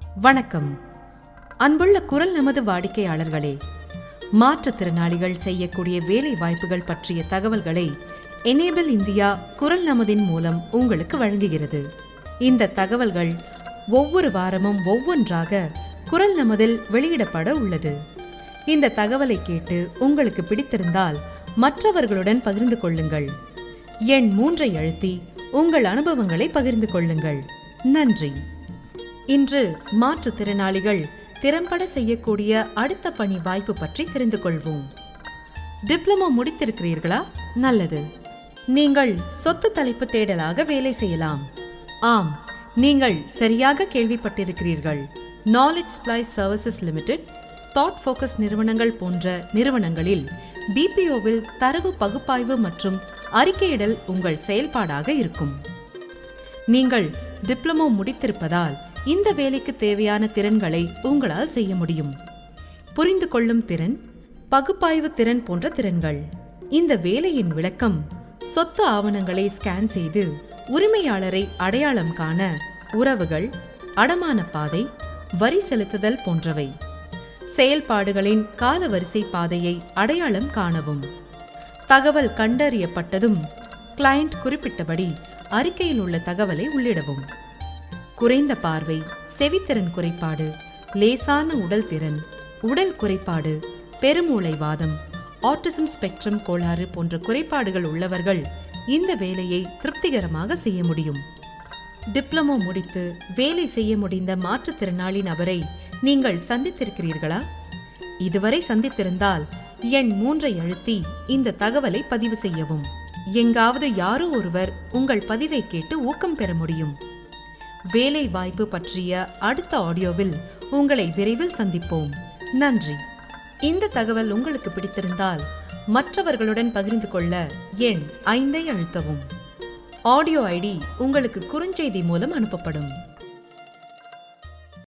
வணக்கம் அன்புள்ள குரல் நமது வாடிக்கையாளர்களே மாற்றுத்திறனாளிகள் செய்யக்கூடிய வேலை வாய்ப்புகள் பற்றிய தகவல்களை எனேபிள் இந்தியா குரல் நமதின் மூலம் உங்களுக்கு வழங்குகிறது இந்த தகவல்கள் ஒவ்வொரு வாரமும் ஒவ்வொன்றாக குரல் நமதில் வெளியிடப்பட உள்ளது இந்த தகவலை கேட்டு உங்களுக்கு பிடித்திருந்தால் மற்றவர்களுடன் பகிர்ந்து கொள்ளுங்கள் எண் மூன்றை அழுத்தி உங்கள் அனுபவங்களை பகிர்ந்து கொள்ளுங்கள் நன்றி இன்று மாற்றுத்திறனாளிகள் திறம்பட செய்யக்கூடிய அடுத்த பணி வாய்ப்பு பற்றி தெரிந்து கொள்வோம் டிப்ளமோ முடித்திருக்கிறீர்களா நல்லது நீங்கள் சொத்து தலைப்பு தேடலாக வேலை செய்யலாம் ஆம் நீங்கள் சரியாக கேள்விப்பட்டிருக்கிறீர்கள் knowledge supply services limited thought focus நிறுவனங்கள் போன்ற நிறுவனங்களில் பிபிஓவில் தரவு பகுப்பாய்வு மற்றும் அறிக்கையிடல் உங்கள் செயல்பாடாக இருக்கும் நீங்கள் டிப்ளமோ முடித்திருப்பதால் இந்த வேலைக்கு தேவையான திறன்களை உங்களால் செய்ய முடியும் புரிந்து கொள்ளும் திறன் பகுப்பாய்வு திறன் போன்ற திறன்கள் இந்த வேலையின் விளக்கம் சொத்து ஆவணங்களை ஸ்கேன் செய்து உரிமையாளரை அடையாளம் காண உறவுகள் அடமான பாதை வரி செலுத்துதல் போன்றவை செயல்பாடுகளின் காலவரிசை பாதையை அடையாளம் காணவும் தகவல் கண்டறியப்பட்டதும் கிளையண்ட் குறிப்பிட்டபடி அறிக்கையில் உள்ள தகவலை உள்ளிடவும் குறைந்த பார்வை செவித்திறன் குறைபாடு லேசான உடல் திறன் உடல் குறைபாடு பெருமூளை வாதம் ஆட்டிசம் ஸ்பெக்ட்ரம் கோளாறு போன்ற குறைபாடுகள் உள்ளவர்கள் இந்த வேலையை திருப்திகரமாக செய்ய முடியும் டிப்ளமோ முடித்து வேலை செய்ய முடிந்த மாற்றுத்திறனாளி நபரை நீங்கள் சந்தித்திருக்கிறீர்களா இதுவரை சந்தித்திருந்தால் எண் மூன்றை அழுத்தி இந்த தகவலை பதிவு செய்யவும் எங்காவது யாரோ ஒருவர் உங்கள் பதிவை கேட்டு ஊக்கம் பெற முடியும் வேலை வாய்ப்பு பற்றிய அடுத்த ஆடியோவில் உங்களை விரைவில் சந்திப்போம் நன்றி இந்த தகவல் உங்களுக்கு பிடித்திருந்தால் மற்றவர்களுடன் பகிர்ந்து கொள்ள எண் ஐந்தை அழுத்தவும் ஆடியோ ஐடி உங்களுக்கு குறுஞ்செய்தி மூலம் அனுப்பப்படும்